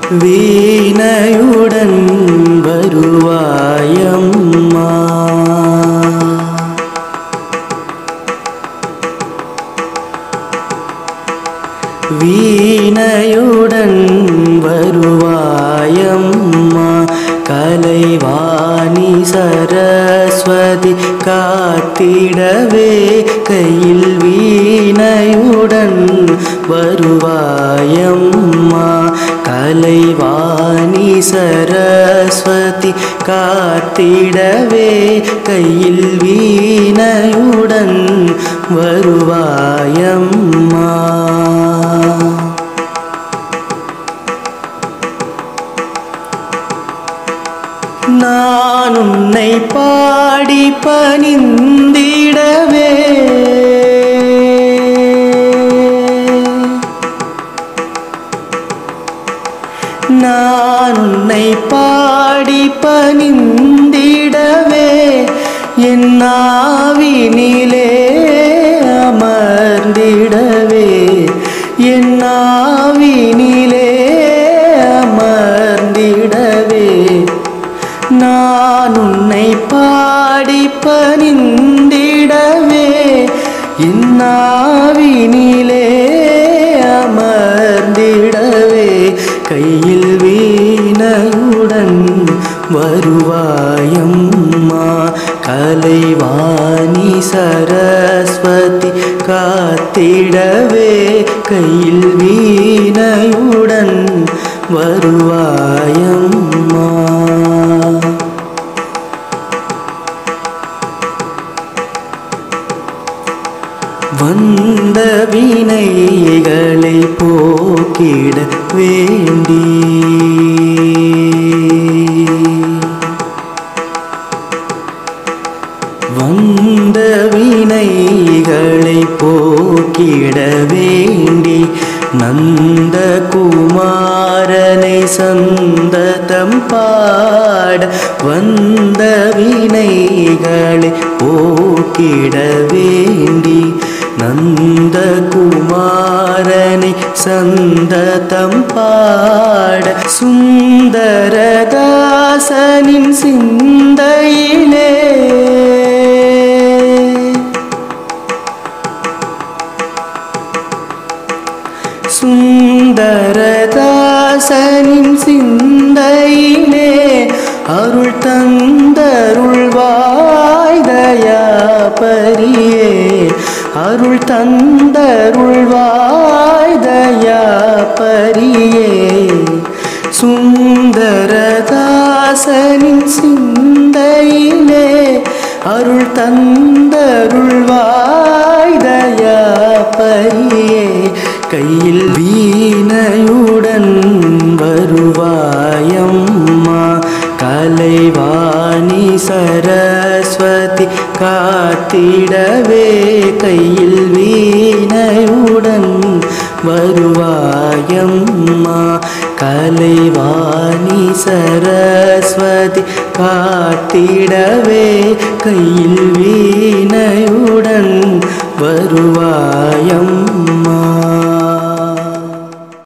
வீணையுடன் வருவாயம்மா வீணையுடன் வருவாயம்மா கலைவாணி சரஸ்வதி காத்திடவே கையில் வீணையுடன் வருவாயம்மா கலைவாணி சரஸ்வதி காத்திடவே கையில் வீணையுடன் வருவாயம்மா நான் உன்னை பாடி பணிந்திடவே நான் உன்னை பாடி பணிந்திடவே என் நாவினிலே அமர்ந்திடவே என் நாவினிலே அமர்ந்திடவே நான் உன்னை பாடி பணிந்திடவே இந்நாவினிலே அமர்ந்திடவே கையில் வீணையுடன் வருவாயம்மா கலைவாணி சரஸ்வதி காத்திடவே கையில் வீணையுடன் வருவாயம்மா வந்த வினைகளை போக்கிட வேண்டி வந்த வினைகளை போக்கிட வேண்டி நந்த குமாரனை சந்ததம் பாட வந்த வினைகளை போக்கிட வேண்டி நந்த குமாரனை சந்ததம் பாட சுந்தரதாசனின் சிந்தையிலே சுந்தரதாசனின் சிந்தையிலே அருள் தந்தருள் வாய்தயா பரியே அருள் தந்தருள் வாய்தயா பரியே சுந்தரதாசனின் சிந்தையிலே அருள் தந்தருள் வாய்தயா பரியே கையில் வீணையுடன் வருவாயம்மா கலைவாணி சரஸ்வதி காத்திடவே கையில் வீணையுடன் வருவாயம்மா கலைவாணி சரஸ்வதி காத்திடவே கையில் வீணையுடன் வருவாயம்மா